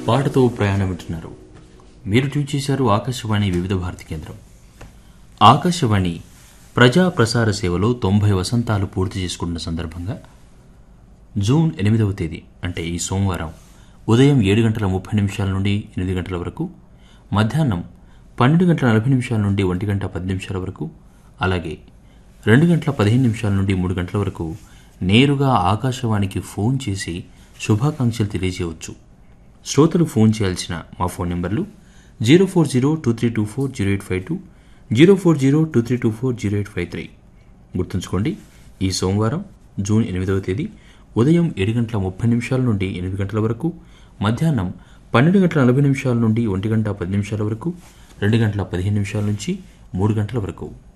పాటతో ప్రయాణం వింటున్నారు మీరు ట్యూన్ చేశారు ఆకాశవాణి వివిధ భారతి కేంద్రం ఆకాశవాణి ప్రజా ప్రసార సేవలో తొంభై వసంతాలు పూర్తి చేసుకుంటున్న సందర్భంగా జూన్ ఎనిమిదవ తేదీ అంటే ఈ సోమవారం ఉదయం ఏడు గంటల ముప్పై నిమిషాల నుండి ఎనిమిది గంటల వరకు మధ్యాహ్నం పన్నెండు గంటల నలభై నిమిషాల నుండి ఒంటి గంట పది నిమిషాల వరకు అలాగే రెండు గంటల పదిహేను నిమిషాల నుండి మూడు గంటల వరకు నేరుగా ఆకాశవాణికి ఫోన్ చేసి శుభాకాంక్షలు తెలియజేయవచ్చు శ్రోతలు ఫోన్ చేయాల్సిన మా ఫోన్ నెంబర్లు zero four zero two three two four zero eight five two zero four zero two three two four zero eight five three గుర్తుంచుకోండి ఈ సోమవారం జూన్ ఎనిమిదవ తేదీ ఉదయం ఏడు గంటల ముప్పై నిమిషాల నుండి ఎనిమిది గంటల వరకు మధ్యాహ్నం పన్నెండు గంటల నలభై నిమిషాల నుండి ఒంటి గంట పది నిమిషాల వరకు రెండు గంటల పదిహేను నిమిషాల నుంచి మూడు గంటల వరకు